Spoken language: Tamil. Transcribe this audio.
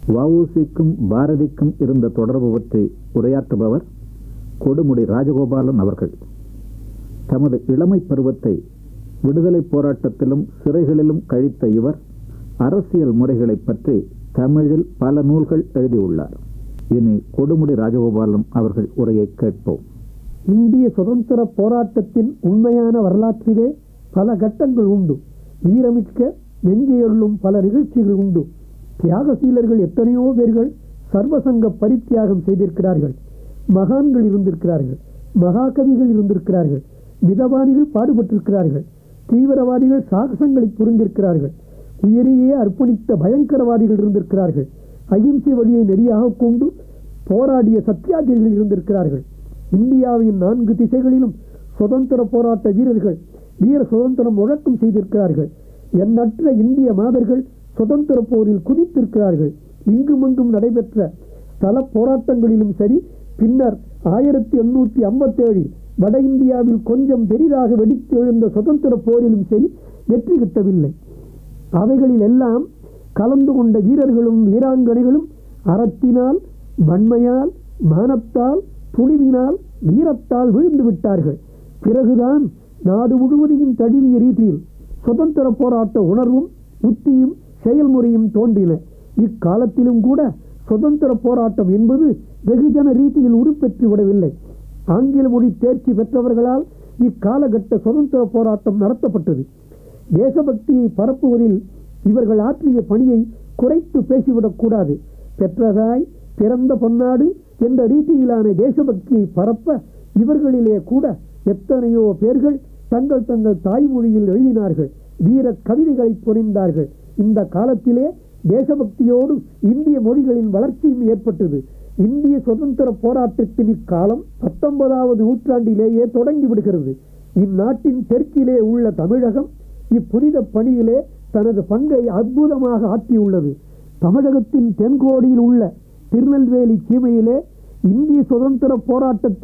வஉசிக்கும் பாரதிக்கும் இருந்த தொடர்பு பற்றி உரையாற்றுபவர் கொடுமுடி ராஜகோபாலன் அவர்கள் தமது இளமை பருவத்தை விடுதலை போராட்டத்திலும் சிறைகளிலும் கழித்த இவர் அரசியல் முறைகளைப் பற்றி தமிழில் பல நூல்கள் எழுதியுள்ளார் இனி கொடுமுடி ராஜகோபாலன் அவர்கள் உரையை கேட்போம் இந்திய சுதந்திர போராட்டத்தின் உண்மையான வரலாற்றிலே பல கட்டங்கள் உண்டு வீரமிக்க நெஞ்சையொள்ளும் பல நிகழ்ச்சிகள் உண்டு தியாகசீலர்கள் எத்தனையோ பேர்கள் சர்வசங்க பரித்தியாகம் செய்திருக்கிறார்கள் மகான்கள் இருந்திருக்கிறார்கள் மகாகவிகள் இருந்திருக்கிறார்கள் மிதவாதிகள் பாடுபட்டிருக்கிறார்கள் தீவிரவாதிகள் சாகசங்களை புரிந்திருக்கிறார்கள் உயிரையே அர்ப்பணித்த பயங்கரவாதிகள் இருந்திருக்கிறார்கள் அகிம்சை வழியை நெறியாக கொண்டு போராடிய சத்தியாகிரிகள் இருந்திருக்கிறார்கள் இந்தியாவின் நான்கு திசைகளிலும் சுதந்திர போராட்ட வீரர்கள் வீர சுதந்திரம் முழக்கம் செய்திருக்கிறார்கள் எண்ணற்ற இந்திய மாதர்கள் சுதந்திர போரில் குதித்திருக்கிறார்கள் இங்குமங்கும் நடைபெற்ற ஸ்தல போராட்டங்களிலும் சரி பின்னர் ஆயிரத்தி எண்ணூற்றி ஐம்பத்தேழில் வட இந்தியாவில் கொஞ்சம் பெரிதாக வெடித்து எழுந்த சுதந்திர போரிலும் சரி வெற்றி கிட்டவில்லை அவைகளில் எல்லாம் கலந்து கொண்ட வீரர்களும் வீராங்கனைகளும் அறத்தினால் வன்மையால் மானத்தால் துணிவினால் வீரத்தால் விழுந்து விட்டார்கள் பிறகுதான் நாடு முழுவதையும் தழுவிய ரீதியில் சுதந்திர போராட்ட உணர்வும் உத்தியும் செயல்முறையும் தோன்றின இக்காலத்திலும் கூட சுதந்திர போராட்டம் என்பது வெகுஜன ரீதியில் உருப்பெற்று விடவில்லை ஆங்கில மொழி தேர்ச்சி பெற்றவர்களால் இக்காலகட்ட சுதந்திர போராட்டம் நடத்தப்பட்டது தேசபக்தியை பரப்புவதில் இவர்கள் ஆற்றிய பணியை குறைத்து பேசிவிடக்கூடாது பெற்றதாய் பிறந்த பொன்னாடு என்ற ரீதியிலான தேசபக்தியை பரப்ப இவர்களிலே கூட எத்தனையோ பேர்கள் தங்கள் தங்கள் தாய்மொழியில் எழுதினார்கள் வீர கவிதைகளை புரிந்தார்கள் இந்த காலத்திலே தேசபக்தியோடு இந்திய மொழிகளின் வளர்ச்சியும் ஏற்பட்டது இந்திய சுதந்திர போராட்டத்தின் இக்காலம் பத்தொன்பதாவது நூற்றாண்டிலேயே தொடங்கி விடுகிறது இந்நாட்டின் தெற்கிலே உள்ள தமிழகம் இப்புனித பணியிலே தனது பங்கை அற்புதமாக ஆற்றியுள்ளது தமிழகத்தின் தென்கோடியில் உள்ள திருநெல்வேலி சீமையிலே இந்திய சுதந்திர போராட்டத்தில்